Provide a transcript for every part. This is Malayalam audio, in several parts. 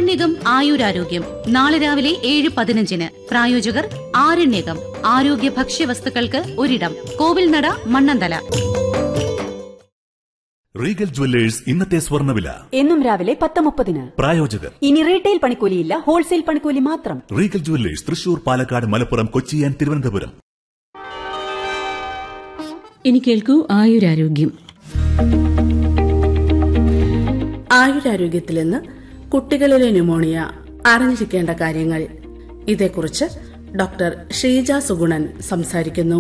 ആരണ്യകം ആയുരാരോഗ്യം നാളെ രാവിലെ ഏഴ് പതിനഞ്ചിന് പ്രായോജകർ ആരണ്യകം ആരോഗ്യ ഭക്ഷ്യവസ്തുക്കൾക്ക് ഒരിടം കോവിൽനട മണ്ണന്തല റീഗൽ ജുവല്ലേഴ്സ് ഇന്നത്തെ സ്വർണ്ണവില എന്നും രാവിലെ പത്ത് മുപ്പതിന് പ്രായോജകർ ഇനി റീറ്റെയിൽ പണിക്കൂലിയില്ല ഹോൾസെയിൽ പണിക്കൂലി മാത്രം Regal Jewellers Thrissur Palakkad Malappuram Kochi and Thiruvananthapuram ഇനി കേൾക്കൂ ആയുരാരോഗ്യം ആയുരാരോഗ്യത്തിൽ നിന്ന് കുട്ടികളിലെ ന്യൂമോണിയ അറിഞ്ഞിരിക്കേണ്ട കാര്യങ്ങൾ ഇതേക്കുറിച്ച് ഡോക്ടർ ഷീജ സുഗുണൻ സംസാരിക്കുന്നു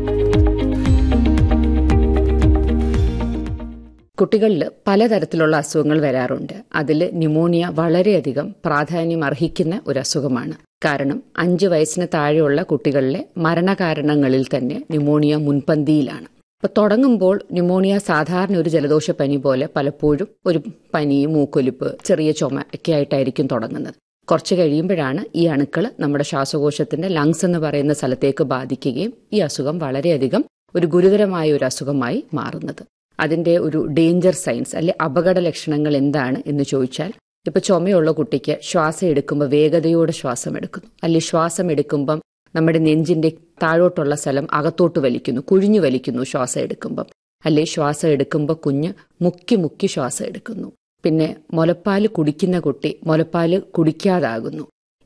കുട്ടികളിൽ പലതരത്തിലുള്ള അസുഖങ്ങൾ വരാറുണ്ട് അതിൽ ന്യൂമോണിയ വളരെയധികം പ്രാധാന്യം അർഹിക്കുന്ന ഒരു അസുഖമാണ് കാരണം അഞ്ച് വയസ്സിന് താഴെയുള്ള കുട്ടികളിലെ മരണകാരണങ്ങളിൽ തന്നെ ന്യൂമോണിയ മുൻപന്തിയിലാണ് അപ്പൊ തുടങ്ങുമ്പോൾ ന്യൂമോണിയ സാധാരണ ഒരു ജലദോഷപ്പനി പോലെ പലപ്പോഴും ഒരു പനി മൂക്കൊലിപ്പ് ചെറിയ ചുമ ഒക്കെ ആയിട്ടായിരിക്കും തുടങ്ങുന്നത് കുറച്ച് കഴിയുമ്പോഴാണ് ഈ അണുക്കൾ നമ്മുടെ ശ്വാസകോശത്തിന്റെ ലങ്സ് എന്ന് പറയുന്ന സ്ഥലത്തേക്ക് ബാധിക്കുകയും ഈ അസുഖം വളരെയധികം ഒരു ഗുരുതരമായ ഒരു അസുഖമായി മാറുന്നത് അതിന്റെ ഒരു ഡേഞ്ചർ സൈൻസ് അല്ലെ അപകട ലക്ഷണങ്ങൾ എന്താണ് എന്ന് ചോദിച്ചാൽ ഇപ്പൊ ചുമയുള്ള കുട്ടിക്ക് ശ്വാസം എടുക്കുമ്പോൾ വേഗതയോടെ ശ്വാസം എടുക്കുന്നു അല്ലെ ശ്വാസം എടുക്കുമ്പം നമ്മുടെ നെഞ്ചിന്റെ താഴോട്ടുള്ള സ്ഥലം അകത്തോട്ട് വലിക്കുന്നു കുഴിഞ്ഞു വലിക്കുന്നു ശ്വാസം എടുക്കുമ്പം അല്ലെ ശ്വാസം എടുക്കുമ്പോൾ കുഞ്ഞ് മുക്കി മുക്കി ശ്വാസം എടുക്കുന്നു പിന്നെ മുലപ്പാല് കുടിക്കുന്ന കുട്ടി മുലപ്പാല് കുടിക്കാതാകുന്നു